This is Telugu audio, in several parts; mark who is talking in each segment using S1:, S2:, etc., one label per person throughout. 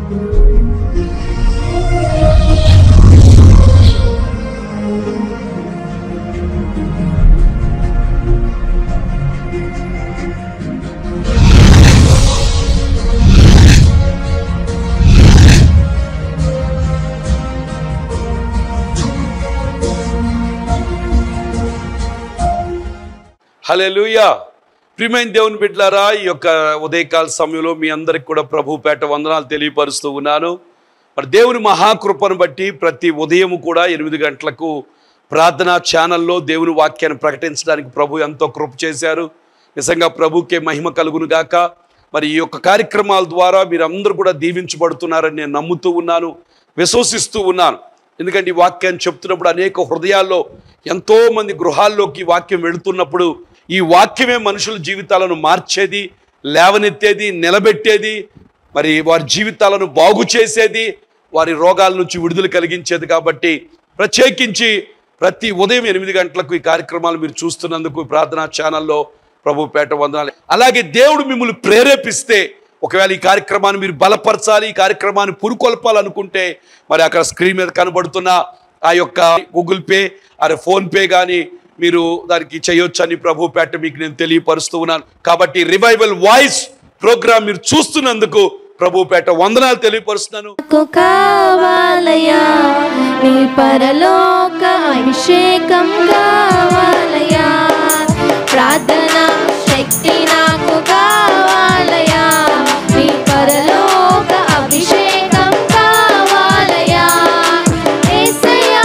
S1: హల్లెలూయా ప్రియమైన దేవుని బిడ్డలారా ఈ యొక్క ఉదయకాల సమయంలో మీ అందరికి కూడా ప్రభు పేట వందనాలు తెలియపరుస్తూ ఉన్నాను మరి దేవుని మహాకృపను బట్టి ప్రతి ఉదయం కూడా ఎనిమిది గంటలకు ప్రార్థనా ఛానల్లో దేవుని వాక్యాన్ని ప్రకటించడానికి ప్రభు ఎంతో కృప చేశారు నిజంగా ప్రభుకే మహిమ కలుగును గాక మరి ఈ యొక్క కార్యక్రమాల ద్వారా మీరందరూ కూడా దీవించబడుతున్నారని నేను నమ్ముతూ ఉన్నాను విశ్వసిస్తూ ఉన్నాను ఎందుకంటే ఈ వాక్యాన్ని చెప్తున్నప్పుడు అనేక హృదయాల్లో ఎంతో మంది గృహాల్లోకి ఈ వాక్యం వెళుతున్నప్పుడు ఈ వాక్యమే మనుషుల జీవితాలను మార్చేది లేవనెత్తేది నిలబెట్టేది మరి వారి జీవితాలను బాగు చేసేది వారి రోగాల నుంచి విడుదల కలిగించేది కాబట్టి ప్రత్యేకించి ప్రతి ఉదయం ఎనిమిది గంటలకు ఈ కార్యక్రమాలు మీరు చూస్తున్నందుకు ఈ ప్రార్థనా ఛానల్లో ప్రభు పేట వందనాలు అలాగే దేవుడు మిమ్మల్ని ప్రేరేపిస్తే ఒకవేళ ఈ కార్యక్రమాన్ని మీరు బలపరచాలి ఈ కార్యక్రమాన్ని పురుకొల్పాలనుకుంటే మరి అక్కడ స్క్రీన్ మీద కనబడుతున్న ఆ యొక్క గూగుల్ పే అరే ఫోన్ పే కానీ మీరు దానికి చేయొచ్చని ప్రభు పేట మీకు నేను తెలియపరుస్తూ ఉన్నాను కాబట్టి రివైవల్ వాయిస్ ప్రోగ్రామ్ మీరు చూస్తున్నందుకు ప్రభు పేట వందనాలు తెలియపరుస్తున్నాను
S2: నాకు కావాలయా నీ పరలోక అభిషేకం కావాలయా ప్రార్థన శక్తి నాకు కావాలయా నీ పరలోక అభిషేకం కావాలయా యేసయ్యా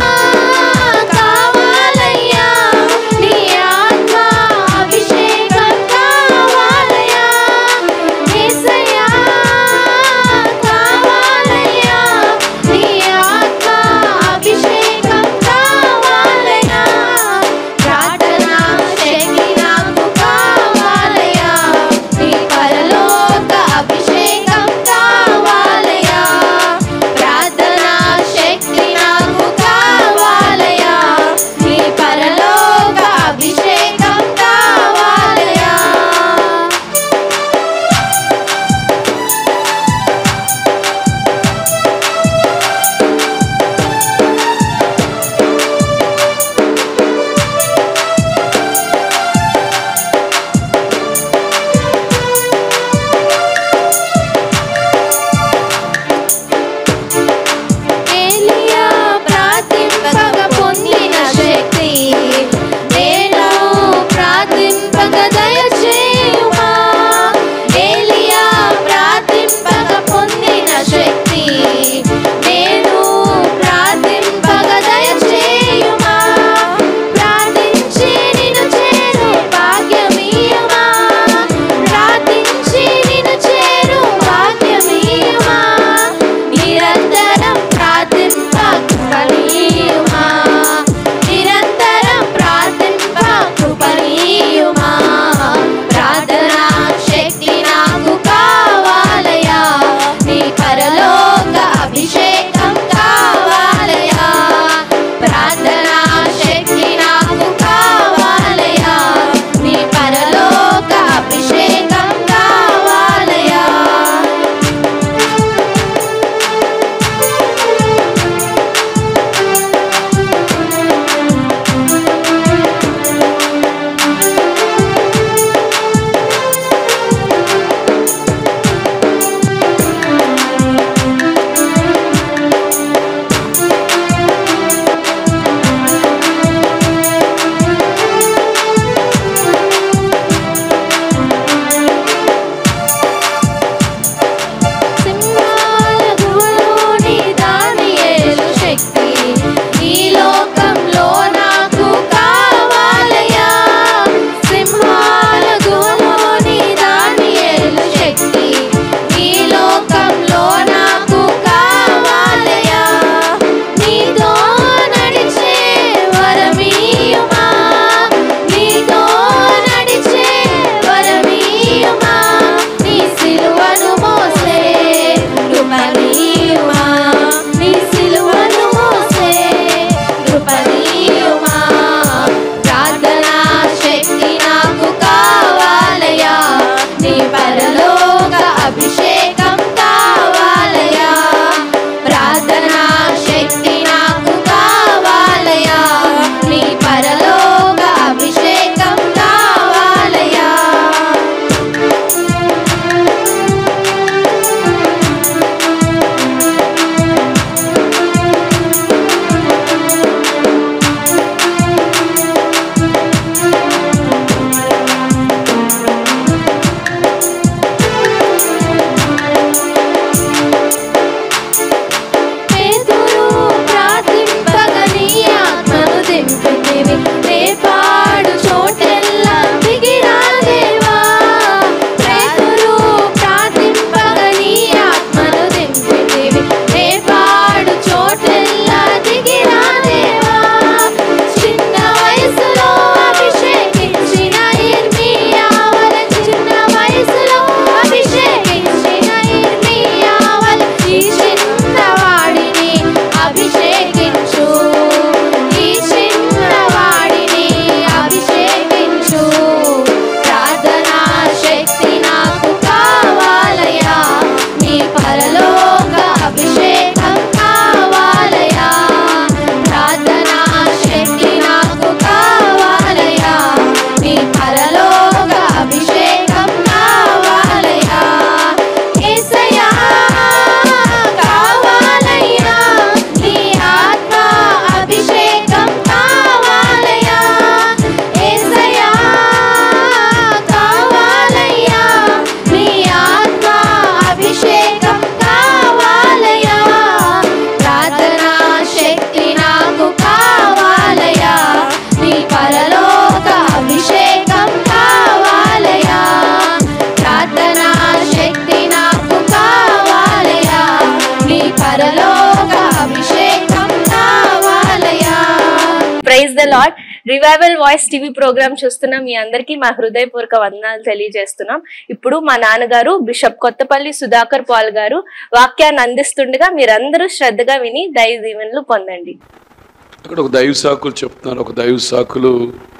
S2: కావాలయ్యా నీ ఆత్మ అభిషేకం కావాలయా యేసయ్యా కావాలయ్యా నీ ఆత్మ అభిషేకం కావాలయ్యా ప్రార్థన శక్తి నాకు కావాలయ్యా పరలోక అభిషేకం కావాలయా
S3: praise the Lord revival voice TV program చూస్తున్న మీ అందరికీ మా హృదయపూర్వక వందనాలు తెలియజేస్తున్నాం ఇప్పుడు మా నాన్నగారు బిషప్ కొత్తపల్లి సుధాకర్ పాల్ గారు వాక్యాన్ని అందిస్తుండగా మీరందరూ శ్రద్ధగా విని దైవ దీవెనలు పొందండి
S1: ఇక్కడ ఒక దైవ సాకులు చెప్తున్నారు ఒక దైవ సాకులు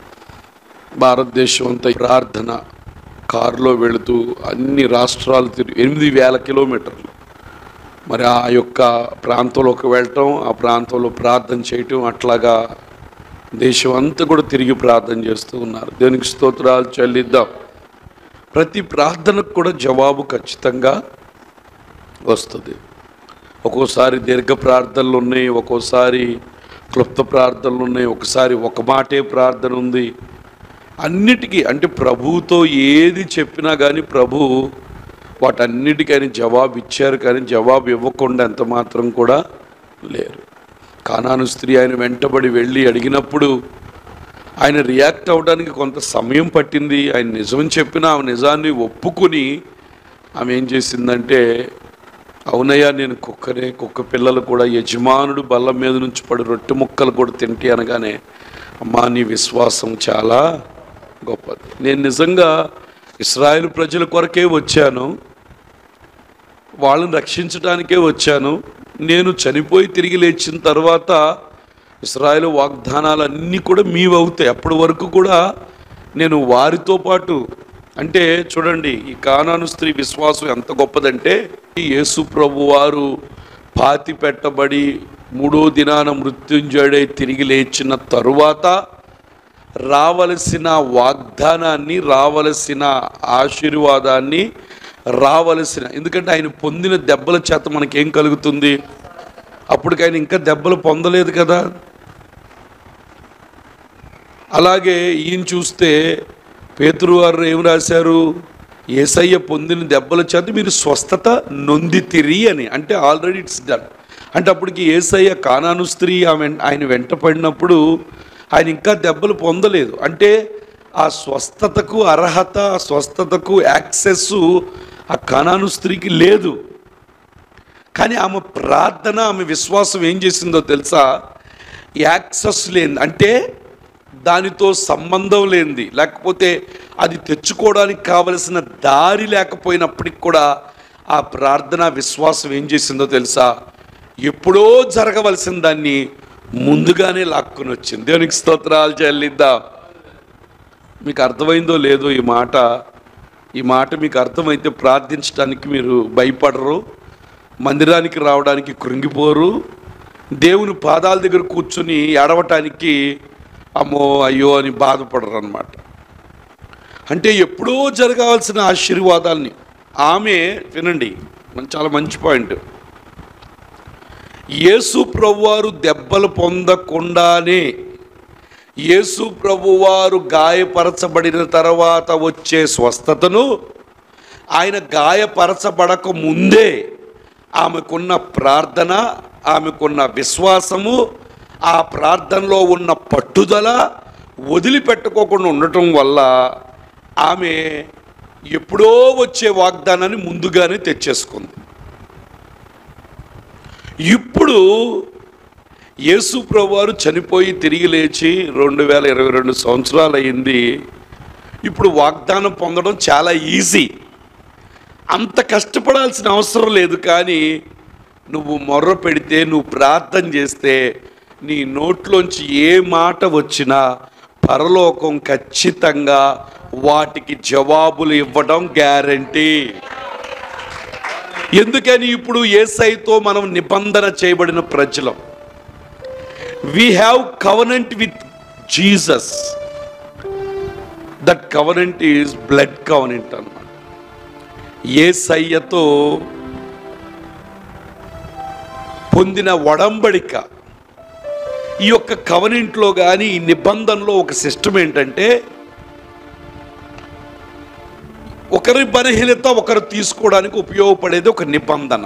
S1: భారతదేశం అంతా ప్రార్థన కారులో వెళుతూ అన్ని రాష్ట్రాలు తిరిగి ఎనిమిది వేల కిలోమీటర్లు మరి ఆ యొక్క ప్రాంతంలోకి వెళ్ళటం ఆ ప్రాంతంలో ప్రార్థన చేయటం అట్లాగా దేశం అంతా కూడా తిరిగి ప్రార్థన చేస్తూ ఉన్నారు దేవునికి స్తోత్రాలు చెల్లిద్దాం ప్రతి ప్రార్థనకు కూడా జవాబు ఖచ్చితంగా వస్తుంది ఒక్కోసారి దీర్ఘ ప్రార్థనలు ఉన్నాయి ఒక్కోసారి క్లుప్త ప్రార్థనలు ఉన్నాయి ఒకసారి ఒక మాటే ప్రార్థన ఉంది అన్నిటికీ అంటే ప్రభువుతో ఏది చెప్పినా కానీ ప్రభు వాటన్నిటికీ ఆయన జవాబు ఇచ్చారు కానీ జవాబు ఇవ్వకుండా ఎంత మాత్రం కూడా లేరు కానాను స్త్రీ ఆయన వెంటబడి వెళ్ళి అడిగినప్పుడు ఆయన రియాక్ట్ అవ్వడానికి కొంత సమయం పట్టింది ఆయన నిజం చెప్పిన ఆ నిజాన్ని ఒప్పుకుని ఆమె ఏం చేసిందంటే అవునయ్యా నేను కుక్కనే కుక్క పిల్లలు కూడా యజమానుడు బల్ల మీద నుంచి పడి రొట్టె ముక్కలు కూడా తింటి అనగానే అమ్మా నీ విశ్వాసం చాలా గొప్పది నేను నిజంగా ఇస్రాయేల్ ప్రజల కొరకే వచ్చాను వాళ్ళని రక్షించడానికే వచ్చాను నేను చనిపోయి తిరిగి లేచిన తర్వాత ఇస్రాయేల్ వాగ్దానాలు అన్నీ కూడా మీవి అవుతాయి అప్పటి వరకు కూడా నేను వారితో పాటు అంటే చూడండి ఈ కానాను స్త్రీ విశ్వాసం ఎంత గొప్పదంటే ఈ యేసు ప్రభు వారు పాతి పెట్టబడి మూడో దినాన మృత్యుంజయుడై తిరిగి లేచిన తరువాత రావలసిన వాగ్దానాన్ని రావలసిన ఆశీర్వాదాన్ని రావలసిన ఎందుకంటే ఆయన పొందిన దెబ్బల చేత మనకేం కలుగుతుంది అప్పటికి ఆయన ఇంకా దెబ్బలు పొందలేదు కదా అలాగే ఈయన చూస్తే పేతురు వారు ఏం రాశారు ఏసయ్య పొందిన దెబ్బల చేత మీరు స్వస్థత నొందితిరి అని అంటే ఆల్రెడీ ఇట్స్ డన్ అంటే అప్పటికి ఏసయ్య కానాను స్త్రీ ఆమె ఆయన వెంట పడినప్పుడు ఆయన ఇంకా దెబ్బలు పొందలేదు అంటే ఆ స్వస్థతకు అర్హత ఆ స్వస్థతకు యాక్సెస్ ఆ కానాను స్త్రీకి లేదు కానీ ఆమె ప్రార్థన ఆమె విశ్వాసం ఏం చేసిందో తెలుసా యాక్సెస్ లేని అంటే దానితో సంబంధం లేనిది లేకపోతే అది తెచ్చుకోవడానికి కావలసిన దారి లేకపోయినప్పటికి కూడా ఆ ప్రార్థన విశ్వాసం ఏం చేసిందో తెలుసా ఎప్పుడో జరగవలసిన దాన్ని ముందుగానే లాక్కుని వచ్చింది దేవునికి స్తోత్రాలు చెల్లిద్దాం మీకు అర్థమైందో లేదో ఈ మాట ఈ మాట మీకు అర్థమైతే ప్రార్థించడానికి మీరు భయపడరు మందిరానికి రావడానికి కృంగిపోరు దేవుని పాదాల దగ్గర కూర్చుని ఏడవటానికి అమ్మో అయ్యో అని బాధపడరు అనమాట అంటే ఎప్పుడో జరగాల్సిన ఆశీర్వాదాల్ని ఆమె వినండి మన చాలా మంచి పాయింట్ యేసు ప్రభువారు దెబ్బలు పొందకుండానే యేసు ప్రభువారు గాయపరచబడిన తర్వాత వచ్చే స్వస్థతను ఆయన గాయపరచబడక ముందే ఆమెకున్న ప్రార్థన ఆమెకున్న విశ్వాసము ఆ ప్రార్థనలో ఉన్న పట్టుదల వదిలిపెట్టుకోకుండా ఉండటం వల్ల ఆమె ఎప్పుడో వచ్చే వాగ్దానాన్ని ముందుగానే తెచ్చేసుకుంది ఇప్పుడు యేసు ప్రభువారు చనిపోయి తిరిగి లేచి రెండు వేల ఇరవై రెండు సంవత్సరాలు అయింది ఇప్పుడు వాగ్దానం పొందడం చాలా ఈజీ అంత కష్టపడాల్సిన అవసరం లేదు కానీ నువ్వు మొర్ర పెడితే నువ్వు ప్రార్థన చేస్తే నీ నోట్లోంచి ఏ మాట వచ్చినా పరలోకం ఖచ్చితంగా వాటికి జవాబులు ఇవ్వడం గ్యారంటీ ఎందుకని ఇప్పుడు ఏసైతో మనం నిబంధన చేయబడిన ప్రజలం we have covenant with Jesus that covenant is blood covenant అన్నమాట ఏసయ్యతో పొందిన ఒడంబడిక ఈ యొక్క కవనెంట్లో కానీ ఈ నిబంధనలో ఒక సిస్టమ్ ఏంటంటే ఒకరి బలహీనత ఒకరు తీసుకోవడానికి ఉపయోగపడేది ఒక నిబంధన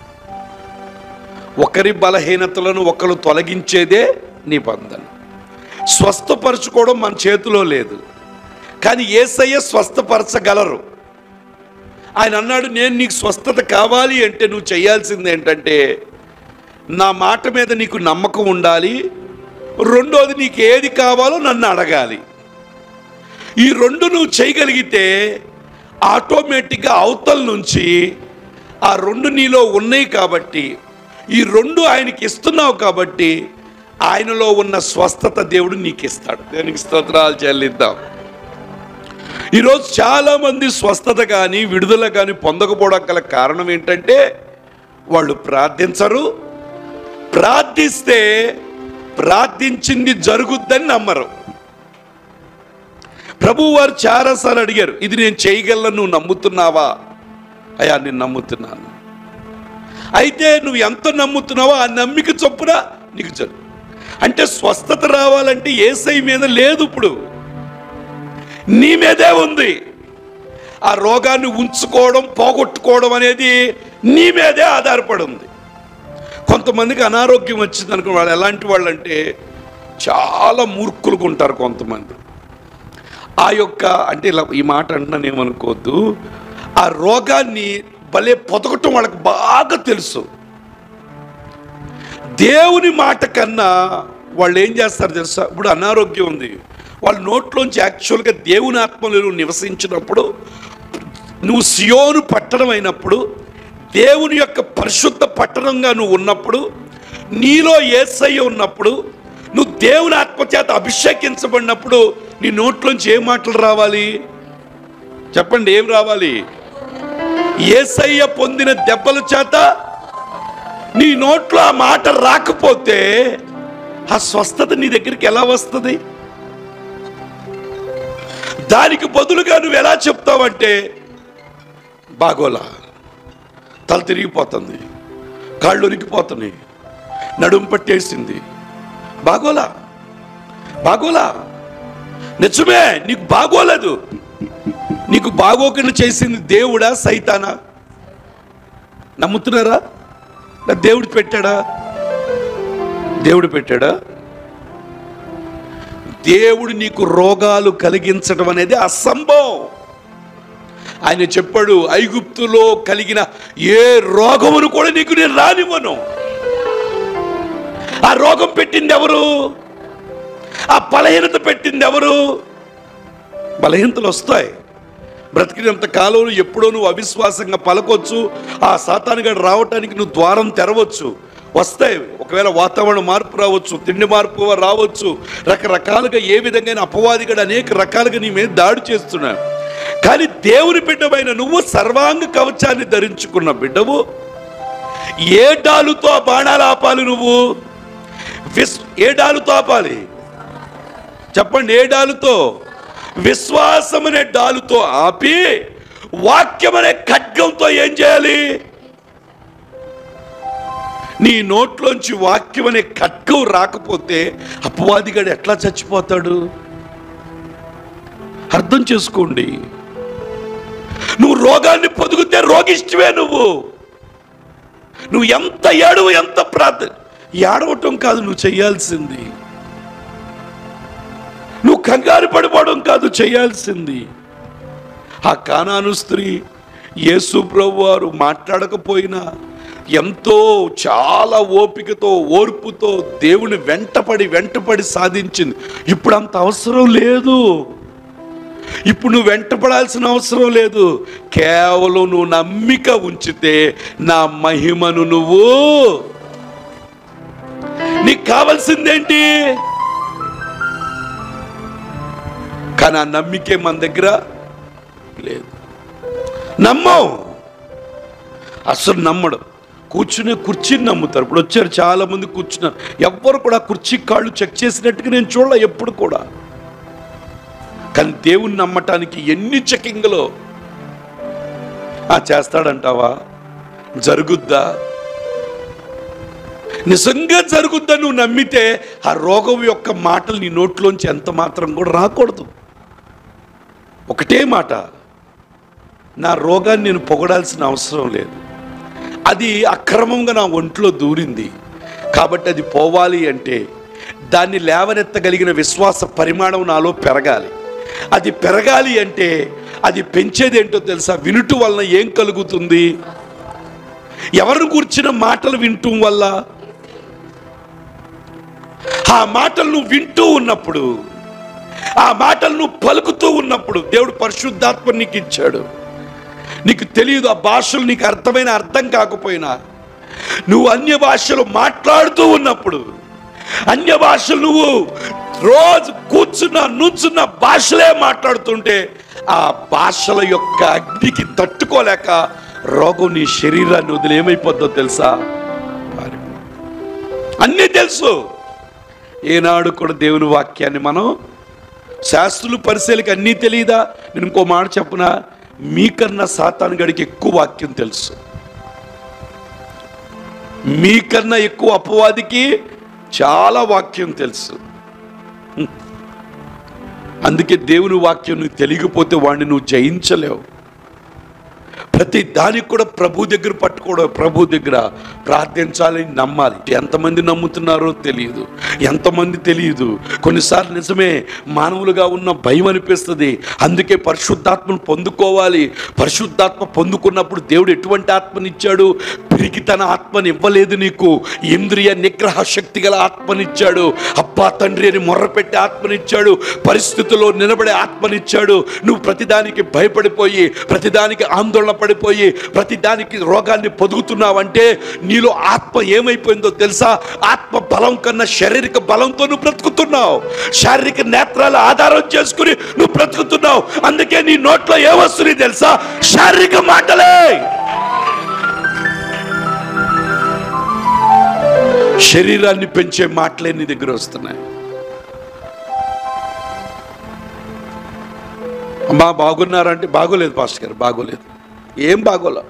S1: ఒకరి బలహీనతలను ఒకరు తొలగించేదే నిబంధన స్వస్థపరచుకోవడం మన చేతిలో లేదు కానీ ఏసయ్య స్వస్థపరచగలరు ఆయన అన్నాడు నేను నీకు స్వస్థత కావాలి అంటే నువ్వు చేయాల్సింది ఏంటంటే నా మాట మీద నీకు నమ్మకం ఉండాలి రెండోది నీకు ఏది కావాలో నన్ను అడగాలి ఈ రెండు నువ్వు చేయగలిగితే ఆటోమేటిక్గా అవతల నుంచి ఆ రెండు నీలో ఉన్నాయి కాబట్టి ఈ రెండు ఆయనకి ఇస్తున్నావు కాబట్టి ఆయనలో ఉన్న స్వస్థత దేవుడు నీకు ఇస్తాడు దేనికి స్తోత్రాలు చెల్లిద్దాం ఈరోజు చాలామంది స్వస్థత కానీ విడుదల కానీ పొందకపోవడం గల కారణం ఏంటంటే వాళ్ళు ప్రార్థించరు ప్రార్థిస్తే ప్రార్థించింది జరుగుద్దని నమ్మరు ప్రభు వారు చాలాసార్లు అడిగారు ఇది నేను చేయగలను నువ్వు నమ్ముతున్నావా అయ్యా నేను నమ్ముతున్నాను అయితే నువ్వు ఎంత నమ్ముతున్నావో ఆ నమ్మిక చొప్పున నీకు జరుగు అంటే స్వస్థత రావాలంటే ఏసై మీద లేదు ఇప్పుడు నీ మీదే ఉంది ఆ రోగాన్ని ఉంచుకోవడం పోగొట్టుకోవడం అనేది నీ మీదే ఆధారపడి ఉంది కొంతమందికి అనారోగ్యం వచ్చింది అనుకో వాళ్ళు ఎలాంటి వాళ్ళు అంటే చాలా మూర్ఖులుగా ఉంటారు కొంతమంది ఆ యొక్క అంటే ఇలా ఈ మాట అంటున్నాను ఏమనుకోవద్దు ఆ రోగాన్ని భలే పొతకటం వాళ్ళకి బాగా తెలుసు దేవుని మాట కన్నా వాళ్ళు ఏం చేస్తారు తెలుసా ఇప్పుడు అనారోగ్యం ఉంది వాళ్ళ నోట్లోంచి యాక్చువల్గా దేవుని ఆత్మలో నువ్వు నివసించినప్పుడు నువ్వు సియోను పట్టణం అయినప్పుడు దేవుని యొక్క పరిశుద్ధ పట్టణంగా నువ్వు ఉన్నప్పుడు నీలో ఏసయ్య ఉన్నప్పుడు నువ్వు దేవుని ఆత్మచేత అభిషేకించబడినప్పుడు నీ నోట్లోంచి ఏ మాటలు రావాలి చెప్పండి ఏం రావాలి ఏసయ్య పొందిన దెబ్బల చేత నీ నోట్లో ఆ మాట రాకపోతే ఆ స్వస్థత నీ దగ్గరికి ఎలా వస్తుంది దానికి బదులుగా నువ్వు ఎలా చెప్తావంటే బాగోలా తల తిరిగిపోతుంది కాళ్ళు ఉనికిపోతున్నాయి నడుము పట్టేసింది బాగోలా బాగోలా నిజమే నీకు బాగోలేదు నీకు బాగోకుండా చేసింది దేవుడా సైతానా నమ్ముతున్నారా నా దేవుడు పెట్టాడా దేవుడు పెట్టాడా దేవుడు నీకు రోగాలు కలిగించడం అనేది అసంభవం ఆయన చెప్పాడు ఐగుప్తులో కలిగిన ఏ రోగమును కూడా నీకు నేను రానివ్వను ఆ రోగం పెట్టింది ఎవరు ఆ బలహీనత పెట్టింది ఎవరు బలహీనతలు వస్తాయి బ్రతికినంత కాలంలో ఎప్పుడో నువ్వు అవిశ్వాసంగా పలకొచ్చు ఆ సాతానుగాడు రావటానికి నువ్వు ద్వారం తెరవచ్చు వస్తాయి ఒకవేళ వాతావరణ మార్పు రావచ్చు తిండి మార్పు రావచ్చు రకరకాలుగా ఏ విధంగా అపవాదిగాడు అనేక రకాలుగా నీ మీద దాడి చేస్తున్నాడు కానీ దేవుని బిడ్డమైన నువ్వు సర్వాంగ కవచాన్ని ధరించుకున్న బిడ్డవు ఏ డాలుతో ఆ బాణాలు ఆపాలి నువ్వు విస్ ఏ డాలుతో ఆపాలి చెప్పండి ఏ డాలుతో విశ్వాసం అనే డాలుతో ఆపి వాక్యం అనే ఖడ్గంతో ఏం చేయాలి నీ నోట్లోంచి వాక్యం అనే ఖడ్గం రాకపోతే అపవాదిగాడు ఎట్లా చచ్చిపోతాడు అర్థం చేసుకోండి నువ్వు రోగాన్ని పొదుగుతే రోగిష్టివే నువ్వు నువ్వు ఎంత ఏడవు ఎంత ప్రార్థన ఏడవటం కాదు నువ్వు చేయాల్సింది నువ్వు కంగారు పడిపోవడం కాదు చేయాల్సింది ఆ కానాను స్త్రీ యేసు ప్రభు వారు మాట్లాడకపోయినా ఎంతో చాలా ఓపికతో ఓర్పుతో దేవుని వెంటపడి వెంటపడి సాధించింది ఇప్పుడు అంత అవసరం లేదు ఇప్పుడు నువ్వు వెంటపడాల్సిన అవసరం లేదు కేవలం నువ్వు నమ్మిక ఉంచితే నా మహిమను నువ్వు నీకు కావాల్సిందేంటి కానీ ఆ నమ్మికే మన దగ్గర లేదు నమ్మం అసలు నమ్మడు కూర్చునే కుర్చీని నమ్ముతారు ఇప్పుడు వచ్చారు చాలా మంది కూర్చున్నారు ఎవ్వరు కూడా కుర్చీ కాళ్ళు చెక్ చేసినట్టుగా నేను చూడలే ఎప్పుడు కూడా కానీ దేవుని నమ్మటానికి ఎన్ని చెకింగ్లో ఆ చేస్తాడంటావా జరుగుద్దా నిజంగా జరుగుద్దా నువ్వు నమ్మితే ఆ రోగం యొక్క మాటలు నీ నోట్లోంచి ఎంత మాత్రం కూడా రాకూడదు ఒకటే మాట నా రోగాన్ని నేను పొగడాల్సిన అవసరం లేదు అది అక్రమంగా నా ఒంట్లో దూరింది కాబట్టి అది పోవాలి అంటే దాన్ని లేవనెత్తగలిగిన విశ్వాస పరిమాణం నాలో పెరగాలి అది పెరగాలి అంటే అది పెంచేది ఏంటో తెలుసా వినుట వలన ఏం కలుగుతుంది ఎవరిని కూర్చిన మాటలు వినటం వల్ల ఆ మాటలు నువ్వు వింటూ ఉన్నప్పుడు ఆ మాటలు నువ్వు పలుకుతూ ఉన్నప్పుడు దేవుడు పరిశుద్ధాత్మ నీకు ఇచ్చాడు నీకు తెలియదు ఆ భాషలు నీకు అర్థమైన అర్థం కాకపోయినా నువ్వు అన్య భాషలు మాట్లాడుతూ ఉన్నప్పుడు అన్య భాషలు నువ్వు రోజు కూర్చున్న నుంచున్న భాషలే మాట్లాడుతుంటే ఆ భాషల యొక్క అగ్నికి తట్టుకోలేక రోగం నీ శరీరాన్ని వదిలి ఏమైపోద్దో తెలుసా అన్నీ తెలుసు ఏనాడు కూడా దేవుని వాక్యాన్ని మనం శాస్త్రులు పరిశీలికి అన్నీ తెలియదా నేను ఇంకో మాట చెప్పనా మీకన్నా సాతాను గడికి ఎక్కువ వాక్యం తెలుసు మీకన్నా ఎక్కువ అపవాదికి చాలా వాక్యం తెలుసు హ్మ్. అందుకే దేవుని వాక్యం నువ్వు తెలియకపోతే వాడిని నువ్వు జయించలేవు ప్రతి దానికి కూడా ప్రభు దగ్గర పట్టుకోవడం ప్రభు దగ్గర ప్రార్థించాలని నమ్మాలి ఎంతమంది నమ్ముతున్నారో తెలియదు ఎంతమంది తెలియదు కొన్నిసార్లు నిజమే మానవులుగా ఉన్న భయం అనిపిస్తుంది అందుకే పరిశుద్ధాత్మను పొందుకోవాలి పరిశుద్ధాత్మ పొందుకున్నప్పుడు దేవుడు ఎటువంటి ఆత్మనిచ్చాడు పిరికి తన ఆత్మని ఇవ్వలేదు నీకు ఇంద్రియ నిగ్రహ శక్తి గల ఆత్మనిచ్చాడు అబ్బా తండ్రి అని మొర్రపెట్టే ఆత్మనిచ్చాడు పరిస్థితుల్లో నిలబడే ఆత్మనిచ్చాడు నువ్వు ప్రతిదానికి భయపడిపోయి ప్రతిదానికి ఆందోళన పడిపోయి ప్రతిదానికి రోగాన్ని పొదుగుతున్నావంటే నీలో ఆత్మ ఏమైపోయిందో తెలుసా ఆత్మ బలం కన్నా శారీరక బలంతో నువ్వు బ్రతుకుతున్నావు శారీరక నేత్రాల ఆధారం చేసుకుని నువ్వు బ్రతుకుతున్నావు అందుకే నీ నోట్లో ఏమొస్తుంది తెలుసా శారీరక మాటలే శరీరాన్ని పెంచే మాటలే నీ దగ్గర వస్తున్నాయి అమ్మా బాగున్నారంటే బాగోలేదు పాస్టర్ గారు బాగోలేదు ఏం బాగోలా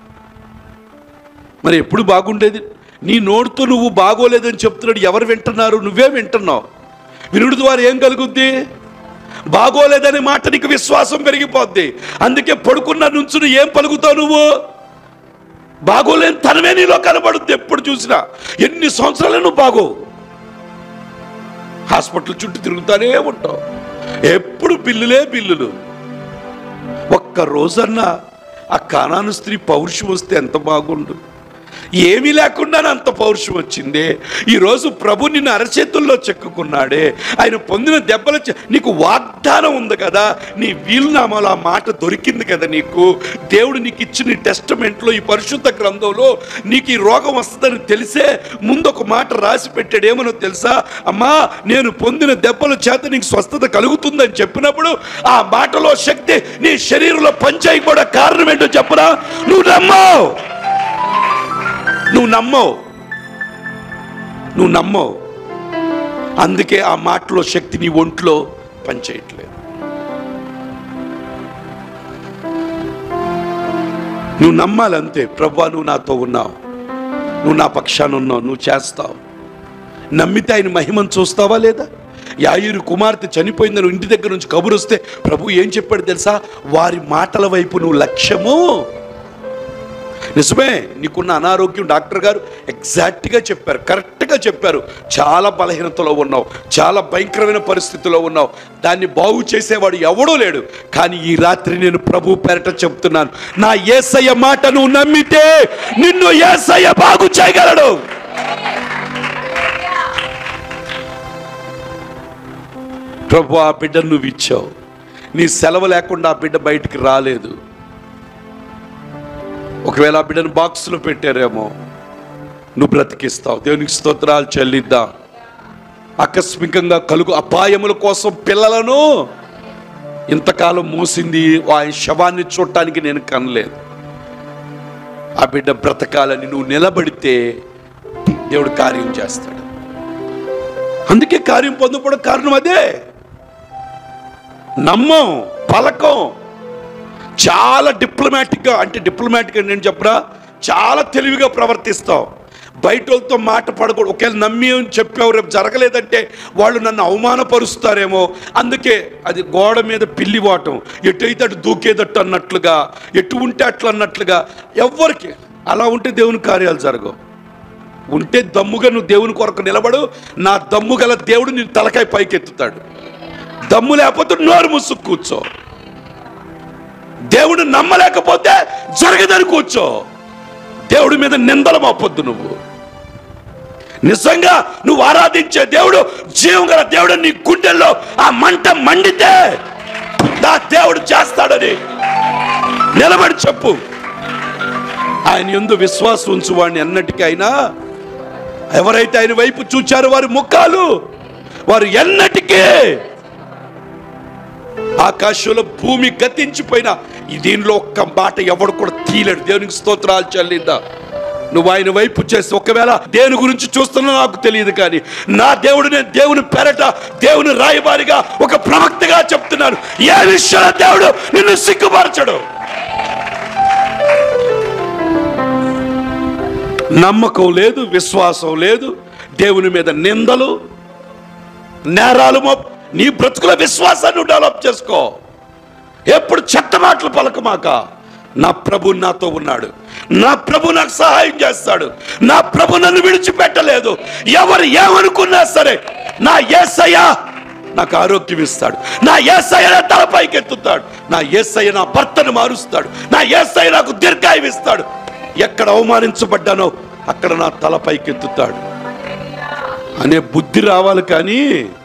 S1: మరి ఎప్పుడు బాగుండేది నీ నోటితో నువ్వు బాగోలేదని చెప్తున్నాడు ఎవరు వింటున్నారు నువ్వే వింటున్నావు వినుడి ద్వారా ఏం కలుగుద్ది బాగోలేదనే మాట నీకు విశ్వాసం పెరిగిపోద్ది అందుకే పడుకున్న నుంచుని ఏం పలుకుతావు నువ్వు బాగోలేని తనమే నీలో కనబడుద్ది ఎప్పుడు చూసినా ఎన్ని సంవత్సరాలు నువ్వు బాగో హాస్పిటల్ చుట్టూ తిరుగుతానే ఉంటావు ఎప్పుడు బిల్లులే బిల్లులు ఒక్క రోజన్నా ఆ కానాను స్త్రీ పౌరుషం వస్తే ఎంత బాగుండు ఏమీ లేకుండా అంత పౌరుషం వచ్చిందే ఈరోజు ప్రభు నిన్ను అరచేతుల్లో చెక్కుకున్నాడే ఆయన పొందిన దెబ్బల చె- నీకు వాగ్దానం ఉంది కదా నీ వీలునామాలో ఆ మాట దొరికింది కదా నీకు దేవుడు నీకు ఇచ్చిన ఈ టెస్టమెంట్లో ఈ పరిశుద్ధ గ్రంథంలో నీకు ఈ రోగం వస్తుందని తెలిసే ముందు ఒక మాట రాసి పెట్టాడు ఏమనో తెలుసా అమ్మా నేను పొందిన దెబ్బల చేత నీకు స్వస్థత కలుగుతుందని చెప్పినప్పుడు ఆ మాటలో శక్తి నీ శరీరంలో పంచాయి కూడా కారణం ఏంటో చెప్పరా నువ్వు నమ్మవు నువ్వు నమ్మవు నువ్వు నమ్మవు అందుకే ఆ మాటలో శక్తి నీ ఒంట్లో పనిచేయట్లేదు నువ్వు నమ్మాలి అంతే ప్రభా నువ్వు నాతో ఉన్నావు నువ్వు నా పక్షాన ఉన్నావు నువ్వు చేస్తావు నమ్మితే ఆయన మహిమను చూస్తావా లేదా యాయూరు కుమార్తె చనిపోయిందని ఇంటి దగ్గర నుంచి కబురు వస్తే ప్రభు ఏం చెప్పాడు తెలుసా వారి మాటల వైపు నువ్వు లక్ష్యము నిజమే నీకున్న అనారోగ్యం డాక్టర్ గారు ఎగ్జాక్ట్గా చెప్పారు కరెక్ట్గా చెప్పారు చాలా బలహీనతలో ఉన్నావు చాలా భయంకరమైన పరిస్థితిలో ఉన్నావు దాన్ని బాగు చేసేవాడు ఎవడూ లేడు కానీ ఈ రాత్రి నేను ప్రభు పేరట చెప్తున్నాను నా ఏసయ్య మాట నువ్వు నమ్మితే నిన్ను ఏసయ్య బాగు చేయగలడు ప్రభు ఆ బిడ్డను నువ్వు ఇచ్చావు నీ సెలవు లేకుండా ఆ బిడ్డ బయటికి రాలేదు ఒకవేళ ఆ బిడ్డను బాక్స్లో పెట్టారేమో నువ్వు బ్రతికిస్తావు దేవునికి స్తోత్రాలు చెల్లిద్దాం ఆకస్మికంగా కలుగు అపాయముల కోసం పిల్లలను ఇంతకాలం మూసింది ఆయన శవాన్ని చూడటానికి నేను కనలేదు ఆ బిడ్డ బ్రతకాలని నువ్వు నిలబడితే దేవుడు కార్యం చేస్తాడు అందుకే కార్యం పొందపడం కారణం అదే నమ్మం పలకం చాలా డిప్లొమాటిక్గా అంటే డిప్లొమాటిక్గా నేను చెప్పరా చాలా తెలివిగా ప్రవర్తిస్తావు బయట వాళ్ళతో మాట పడకూడదు ఒకవేళ నమ్మి అని చెప్పావు రేపు జరగలేదంటే వాళ్ళు నన్ను అవమానపరుస్తారేమో అందుకే అది గోడ మీద పిల్లి వాటం ఎటైతే అటు దూకేదట్టు అన్నట్లుగా ఎటు ఉంటే అట్లా అన్నట్లుగా ఎవ్వరికి అలా ఉంటే దేవుని కార్యాలు జరగవు ఉంటే దమ్ముగా నువ్వు దేవుని కొరకు నిలబడు నా దమ్ము గల దేవుడు నేను తలకాయ పైకెత్తుతాడు దమ్ము లేకపోతే నోరు ముసుగు కూర్చో దేవుడు నమ్మలేకపోతే జరగదని కూర్చో దేవుడి మీద నిందలు మోపొద్దు నువ్వు నిజంగా నువ్వు ఆరాధించే దేవుడు జీవం గల దేవుడు నీ గుండెల్లో ఆ మంట మండితే నా దేవుడు చేస్తాడని నిలబడి చెప్పు ఆయన ఎందు విశ్వాసం ఉంచు వాడిని ఎన్నటికైనా ఎవరైతే ఆయన వైపు చూచారో వారి ముఖాలు వారు ఎన్నటికే ఆకాశంలో భూమి గతించిపోయిన ఈ దీనిలో ఒక్క మాట ఎవడు కూడా తీయలేడు దేవునికి స్తోత్రాలు చెల్లిందా నువ్వు ఆయన వైపు చేసి ఒకవేళ దేని గురించి చూస్తున్నా నాకు తెలియదు కానీ నా దేవుడు నేను దేవుని పెరట దేవుని రాయబారిగా ఒక ప్రవక్తగా చెప్తున్నాను ఏ విషయంలో దేవుడు నిన్ను సిగ్గుపరచడు నమ్మకం లేదు విశ్వాసం లేదు దేవుని మీద నిందలు నేరాలు మోప్ నీ బ్రతుకుల విశ్వాసాన్ని డెవలప్ చేసుకో ఎప్పుడు చెత్త మాటలు పలకమాక నా ప్రభు నాతో ఉన్నాడు నా ప్రభు నాకు సహాయం చేస్తాడు నా ప్రభు నన్ను విడిచిపెట్టలేదు ఎవరు ఏమనుకున్నా సరే నా ఏసయ్య నాకు ఆరోగ్యం ఇస్తాడు నా ఏసయ్య నా తలపైకి ఎత్తుతాడు నా ఏసయ్య నా భర్తను మారుస్తాడు నా ఏసయ్య నాకు దీర్ఘాయువు ఇస్తాడు ఎక్కడ అవమానించబడ్డానో అక్కడ నా తలపైకి ఎత్తుతాడు అనే బుద్ధి రావాలి కానీ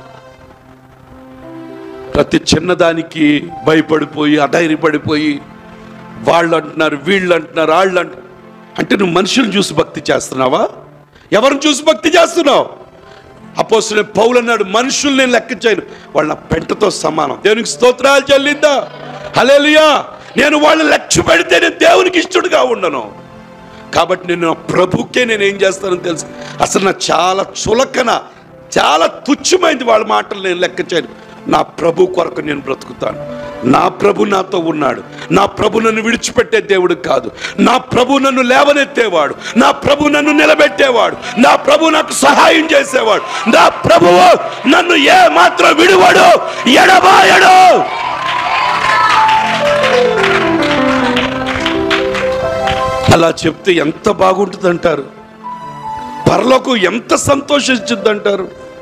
S1: ప్రతి చిన్నదానికి భయపడిపోయి అధైర్యపడిపోయి వాళ్ళు అంటున్నారు వీళ్ళు అంటున్నారు వాళ్ళు అంటున్నారు అంటే నువ్వు మనుషులను చూసి భక్తి చేస్తున్నావా ఎవరిని చూసి భక్తి చేస్తున్నావు అపోసిన పౌలు అన్నాడు మనుషులు నేను లెక్క చేయను వాళ్ళ నా పెంటతో సమానం దేవునికి స్తోత్రాలు చెల్లిద్దా హలేలుయా నేను వాళ్ళని లక్ష్య పెడితే నేను దేవునికి ఇష్టడుగా ఉండను కాబట్టి నేను నా ప్రభుకే నేను ఏం చేస్తానో తెలుసు అసలు నా చాలా చులకన చాలా తుచ్చమైంది వాళ్ళ మాటలు నేను లెక్క చేయను నా ప్రభు కొరకు నేను బ్రతుకుతాను నా ప్రభు నాతో ఉన్నాడు నా ప్రభు నన్ను విడిచిపెట్టే దేవుడు కాదు నా ప్రభు నన్ను లేవనెత్తేవాడు నా ప్రభు నన్ను నిలబెట్టేవాడు నా ప్రభు నాకు సహాయం చేసేవాడు నా ప్రభువు నన్ను ఏ మాత్రం విడువడు ఎడబాయడు అలా చెప్తే ఎంత బాగుంటుందంటారు పరలోకం ఎంత సంతోషించుద్దంటారు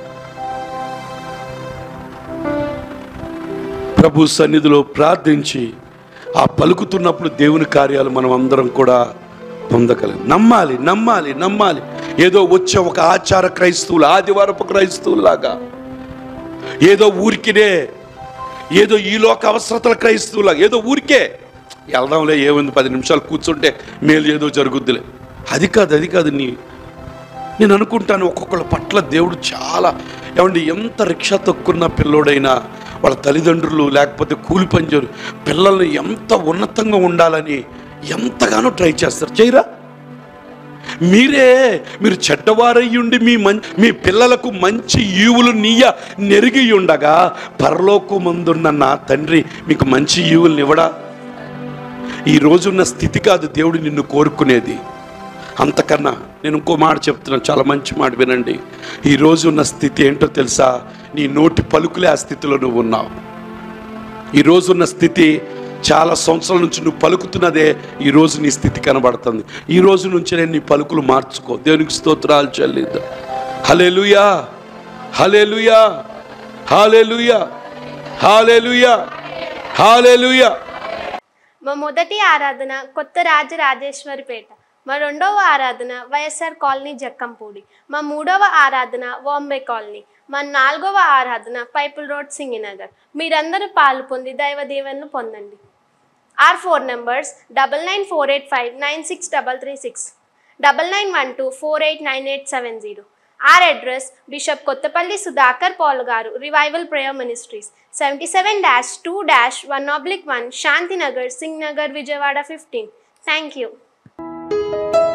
S1: ప్రభు సన్నిధిలో ప్రార్థించి ఆ పలుకుతున్నప్పుడు దేవుని కార్యాలు మనం అందరం కూడా పొందగలం నమ్మాలి నమ్మాలి నమ్మాలి ఏదో వచ్చే ఒక ఆచార క్రైస్తవులు ఆదివారపు క్రైస్తవులాగా ఏదో ఊరికినే ఏదో ఈ లోక అవసరతల క్రైస్తవులాగా ఏదో ఊరికే వెళ్దాంలే ఏముంది పది నిమిషాలు కూర్చుంటే మేలు ఏదో జరుగుద్దిలే అది కాదు అది కాదు నీ నేను అనుకుంటాను ఒక్కొక్కళ్ళ పట్ల దేవుడు చాలా ఏమండి ఎంత రిక్షా తొక్కున్న పిల్లోడైనా వాళ్ళ తల్లిదండ్రులు లేకపోతే కూలి పనిచేరు పిల్లల్ని ఎంత ఉన్నతంగా ఉండాలని ఎంతగానో ట్రై చేస్తారు చేయరా మీరే మీరు చెడ్డవారయ్యుండి మీ మం మీ పిల్లలకు మంచి ఈవులు నీయ నెరిగి ఉండగా పరలోకమందున్న నా తండ్రి మీకు మంచి ఈవులు ఇవ్వడా ఈ రోజున్న స్థితి కాదు దేవుడు నిన్ను కోరుకునేది అంతకన్నా నేను ఇంకో మాట చెప్తున్నాను చాలా మంచి మాట వినండి ఈ రోజు ఉన్న స్థితి ఏంటో తెలుసా నీ నోటి పలుకులే ఆ స్థితిలో నువ్వు ఉన్నావు ఈ రోజున్న స్థితి చాలా సంవత్సరాల నుంచి నువ్వు పలుకుతున్నదే ఈ రోజు నీ స్థితి కనబడుతుంది ఈ రోజు నుంచి నేను నీ పలుకులు మార్చుకో దేవునికి స్తోత్రాలు చెల్లిద్దాం hallelujah hallelujah hallelujah hallelujah hallelujah
S4: మా మొదటి ఆరాధన కొత్త రాజరాజేశ్వరిపేట మా రెండవ ఆరాధన వైఎస్ఆర్ కాలనీ జక్కంపూడి మా మూడవ ఆరాధన బాంబే కాలనీ మా నాలుగవ ఆరాధన పైపుల్ రోడ్ సింగినగర్ మీరందరూ పాలు పొంది దైవ దీవెనలు పొందండి or four numbers double nine four eight five nine six double three six double nine one two four eight nine eight seven zero or address bishop Kothapalli Sudhakar Paul garu revival prayer ministries seventy seven dash two dash one oblique one Shantinagar Singh Nagar Vijayawada fifteen thank you